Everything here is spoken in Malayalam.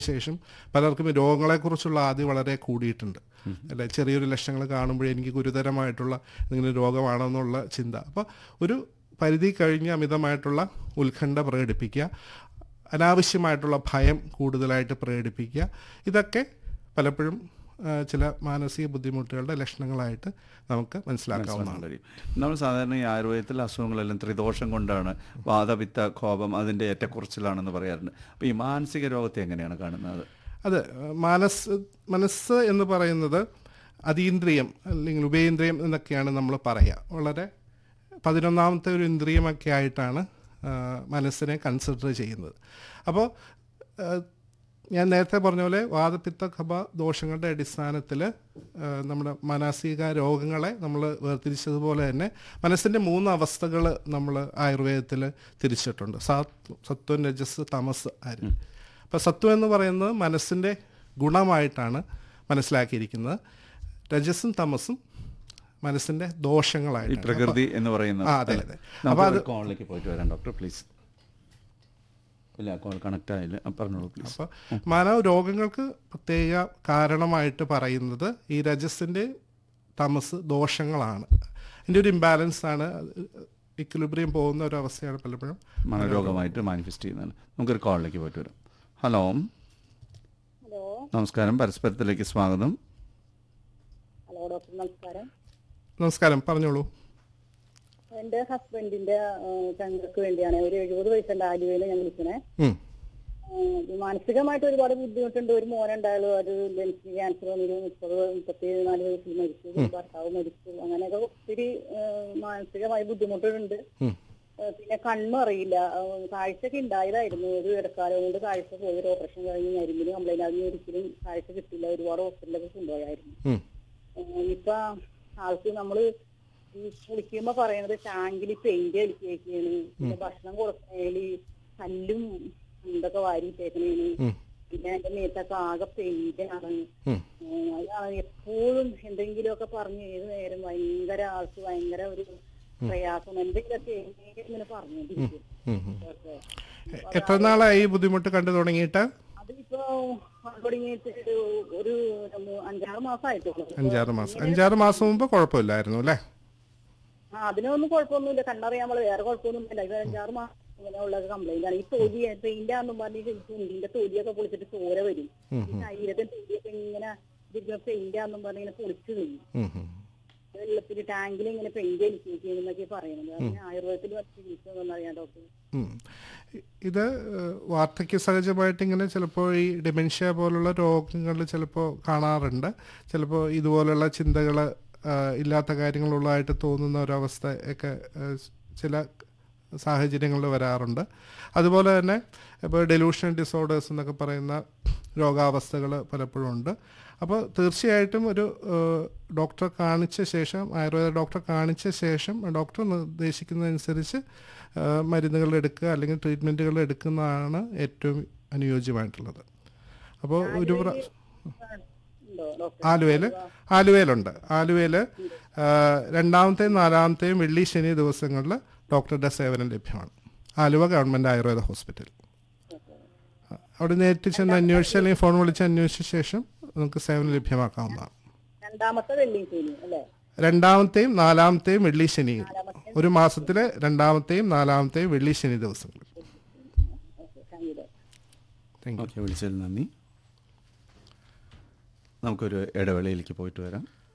ശേഷം പലർക്കും ഈ രോഗങ്ങളെക്കുറിച്ചുള്ള ആദ്യം വളരെ കൂടിയിട്ടുണ്ട് അല്ലെ ചെറിയൊരു ലക്ഷണങ്ങൾ കാണുമ്പോഴേ എനിക്ക് ഗുരുതരമായിട്ടുള്ള എന്തെങ്കിലും രോഗമാണെന്നുള്ള ചിന്ത അപ്പോൾ ഒരു പരിധി കഴിഞ്ഞ് അമിതമായിട്ടുള്ള ഉത്കണ്ഠ പ്രകടിപ്പിക്കുക അനാവശ്യമായിട്ടുള്ള ഭയം കൂടുതലായിട്ട് പ്രകടിപ്പിക്കുക ഇതൊക്കെ പലപ്പോഴും ആ, ചില മാനസിക ബുദ്ധിമുട്ടുകളുടെ ലക്ഷണങ്ങളായിട്ട് നമുക്ക് മനസ്സിലാക്കാവുന്നതാണ് കഴിയും നമ്മൾ സാധാരണ ഈ ആയുർവേദത്തിലെ അസുഖങ്ങളെല്ലാം ത്രിദോഷം കൊണ്ടാണ് വാദപിത്ത കോപം അതിൻ്റെ ഏറ്റക്കുറച്ചിലാണെന്ന് പറയാറുണ്ട് അപ്പോൾ ഈ മാനസിക രോഗത്തെ എങ്ങനെയാണ് കാണുന്നത് അത് മനസ്സ് മനസ്സ് എന്ന് പറയുന്നത് അതീന്ദ്രിയം അല്ലെങ്കിൽ ഉപേന്ദ്രിയം എന്നൊക്കെയാണ് നമ്മൾ പറയുക വളരെ പതിനൊന്നാമത്തെ ഒരു ഇന്ദ്രിയമൊക്കെ ആയിട്ടാണ് ആ, മനസ്സിനെ കൺസിഡർ ചെയ്യുന്നത് അപ്പോൾ ആ, ഞാൻ നേരത്തെ പറഞ്ഞ പോലെ വാദപിത്ത കഫ ദോഷങ്ങളുടെ അടിസ്ഥാനത്തിൽ നമ്മുടെ മാനസിക രോഗങ്ങളെ നമ്മൾ വേർതിരിച്ചതുപോലെ തന്നെ മനസ്സിൻ്റെ മൂന്ന് അവസ്ഥകൾ നമ്മൾ ആയുർവേദത്തിൽ തിരിച്ചിട്ടുണ്ട് സാത്വ സത്വം രജസ് തമസ് ആര് അപ്പോൾ സത്വം എന്ന് പറയുന്നത് മനസ്സിൻ്റെ ഗുണമായിട്ടാണ് മനസ്സിലാക്കിയിരിക്കുന്നത് രജസും തമസും മനസ്സിൻ്റെ ഈ ദോഷങ്ങളായിട്ട് പ്രകൃതി എന്ന് പറയുന്നത് ആ, അതെ, അല്ലേ? അതെ. നമുക്ക് അപ്പോൾ ഒരു കോളിലേക്ക് പോയിട്ട് വരാം ഡോക്ടർ പ്ലീസ് ഇല്ല കോൾ കണക്ട് ആയില്ല ആ, പറഞ്ഞോളൂ പ്ലീസ് അപ്പോൾ മാനവ രോഗങ്ങൾക്ക് പ്രത്യേക കാരണമായിട്ട് പറയുന്നത് ഈ രജസിൻ്റെ തമസ് ദോഷങ്ങളാണ് ഇതിൻ്റെ ഒരു ഇംബാലൻസ് ആണ് ഇക്വിലിബ്രിയം പോകുന്ന ഒരു അവസ്ഥയാണ് പലപ്പോഴും മനോരോഗമായിട്ട് മാനിഫെസ്റ്റ് ചെയ്യുന്നതാണ് നമുക്കൊരു കോളിലേക്ക് പോയിട്ട് വരാം ഹലോ ഹലോ നമസ്കാരം പരസ്പരത്തിലേക്ക് സ്വാഗതം ഹലോ ഡോക്ടർ നമസ്കാരം നമസ്കാരം പറഞ്ഞോളൂ എന്റെ ഹസ്ബൻഡിന്റെ ചങ്ങൾക്ക് വേണ്ടിയാണ് ഒരു എഴുപത് വയസ്സുണ്ട് ആലുവയിൽ ഞാൻ വിളിക്കണേ ഉം. ആഹ് മാനസികമായിട്ട് ഒരുപാട് ബുദ്ധിമുട്ടുണ്ട് ഒരു മോനുണ്ടായാലും ഒരു ലെൻസിന് ക്യാൻസർ വന്നൊരു മുപ്പത് മുപ്പത്തി നാല് വയസ്സിൽ മരിച്ചു ഒരു ഭർത്താവ് മരിച്ചു അങ്ങനെയൊക്കെ ഒത്തിരി ആഹ് മാനസികമായി ബുദ്ധിമുട്ടുണ്ട് ഉം. ആഹ് പിന്നെ കണ്ണും അറിയില്ല ആഹ് കാഴ്ചയൊക്കെ ഉണ്ടായതായിരുന്നു ഒരു ഇടക്കാലം കൊണ്ട് കാഴ്ച പോയി ഒരു ഓപ്പറേഷൻ കഴിഞ്ഞ് ഞരുമ്പിന് കംപ്ലൈന്റ് അതിന് ഒരിക്കലും കാഴ്ച കിട്ടില്ല ഒരുപാട് ഹോസ്പിറ്റലിലൊക്കെ കൊണ്ടുപോയായിരുന്നു ഉം. ഏഹ് ഇപ്പൊ ആൾക്ക് നമ്മള് ഈ കുളിക്കുമ്പോ പറയണത് ടാങ്കിൽ പെയിന്റ് അടിക്കുകയാണ് പിന്നെ ഭക്ഷണം കൊടുക്കണേല് കല്ലും ഇതൊക്കെ വാരിയിട്ടേക്കണേന് ഉം. പിന്നെ എന്റെ മേത്തൊക്കെ ആകെ പെയിന്റ് ആണ് ഉം. ഏഹ് അതാണ് എപ്പോഴും എന്തെങ്കിലുമൊക്കെ പറഞ്ഞ് ഏത് നേരം ഭയങ്കര ആൾക്ക് ഭയങ്കര ഒരു പ്രയാസം എന്തെങ്കിലുമൊക്കെ ഇങ്ങനെ പറഞ്ഞോണ്ടിരിക്കും ഉം. ഉം. എ- എത്ര നാളായി ഈ ബുദ്ധിമുട്ട് കണ്ടു തുടങ്ങിയിട്ട് അതിപ്പോ തുടങ്ങിയിട്ട് ഒരു- ഒരു മൂ- അഞ്ചാറ് മാസമായിട്ടുള്ളൂ അഞ്ചാറ് മാസം അഞ്ചാറ് മാസം മുമ്പ് കുഴപ്പമില്ലായിരുന്നു അല്ലേ ആ അതിനൊന്നും കുഴപ്പമൊന്നുമില്ല കണ്ണറിയാൻ നമ്മള് വേറെ കുഴപ്പമൊന്നുമില്ല ഇത് അഞ്ചാറ് മാസം ഇങ്ങനെ ഉള്ള കംപ്ലൈന്റ് ആണ് ഈ തൊലി പെയിന്റ് ആണെന്നും പറഞ്ഞ് ഈ ചുണ്ടിന്റെ തൊലിയൊക്കെ പൊളിച്ചിട്ട് ചോര വരും ഈ ശരീരത്തിന് തൊലിയൊക്കെ ഇങ്ങനെ പെയിന്റ് ആണെന്നും പറഞ്ഞ് ഇങ്ങനെ പൊളിച്ചു വരും ഉം. ഉം. വെള്ളത്തിൽ ടാങ്കിൽ ഇങ്ങനെ പെയിന്റ് അടിക്കുന്നൊക്കെ പറയുന്നത് അതിന് ആയുർവേദത്തിൽ ചികിത്സ ഒന്നും അറിയാം ഡോക്ടർ ഉം. ഇ- ഇത് ഏഹ്, വാർദ്ധക്യ സഹജമായിട്ട് ഇങ്ങനെ ചിലപ്പോൾ ഈ ഡിമെൻഷ്യ പോലുള്ള രോഗങ്ങൾ ചിലപ്പോൾ കാണാറുണ്ട് ചിലപ്പോൾ ഇതുപോലുള്ള ചിന്തകൾ ഇല്ലാത്ത കാര്യങ്ങളുള്ളതായിട്ട് തോന്നുന്ന ഒരവസ്ഥ ഒക്കെ ഏഹ്, ചില സാഹചര്യങ്ങളിൽ വരാറുണ്ട് അതുപോലെ തന്നെ ഇപ്പോൾ ഡെലൂഷൻ ഡിസോർഡേഴ്സ് എന്നൊക്കെ പറയുന്ന രോഗാവസ്ഥകൾ പലപ്പോഴും ഉണ്ട് അപ്പോൾ തീർച്ചയായിട്ടും ഒരു ഏഹ്, ഡോക്ടറെ കാണിച്ച ശേഷം ആയുർവേദ ഡോക്ടറെ കാണിച്ച ശേഷം ഡോക്ടർ നിർദ്ദേശിക്കുന്നതനുസരിച്ച് ഏഹ്, മരുന്നുകൾ എടുക്കുക അല്ലെങ്കിൽ ട്രീറ്റ്മെൻറ്റുകൾ എടുക്കുന്നതാണ് ഏറ്റവും അനുയോജ്യമായിട്ടുള്ളത് അപ്പോൾ ഒരു പ്ര- ഉണ്ടോ ഡോക്ടർ ആലുവയിൽ ആലുവയിലുണ്ട് ആലുവയിൽ രണ്ടാമത്തെയും നാലാമത്തെയും വെള്ളി ശനി ദിവസങ്ങളിൽ ഡോക്ടറുടെ സേവനം ലഭ്യമാണ് ആലുവ ഗവൺമെൻറ് ആയുർവേദ ഹോസ്പിറ്റൽ അവിടെ നേരിട്ട് ചെന്ന് അന്വേഷിച്ച് അല്ലെങ്കിൽ ഫോൺ വിളിച്ച് അന്വേഷിച്ച ശേഷം നമുക്ക് സേവനം ലഭ്യമാക്കാവുന്നതാണ് രണ്ടാമത്തെ വെള്ളി ശനി അല്ലേ രണ്ടാമത്തെയും നാലാമത്തെയും വെള്ളി ശനി ഒരു മാസത്തിലെ രണ്ടാമത്തെയും നാലാമത്തെയും വെള്ളി ശനി ദിവസങ്ങളിൽ okay thank you doctor thank you okay വിളിച്ചതിൽ നന്ദി നമുക്കൊരു ഇടവേളയിലേക്ക് പോയിട്ട് വരാം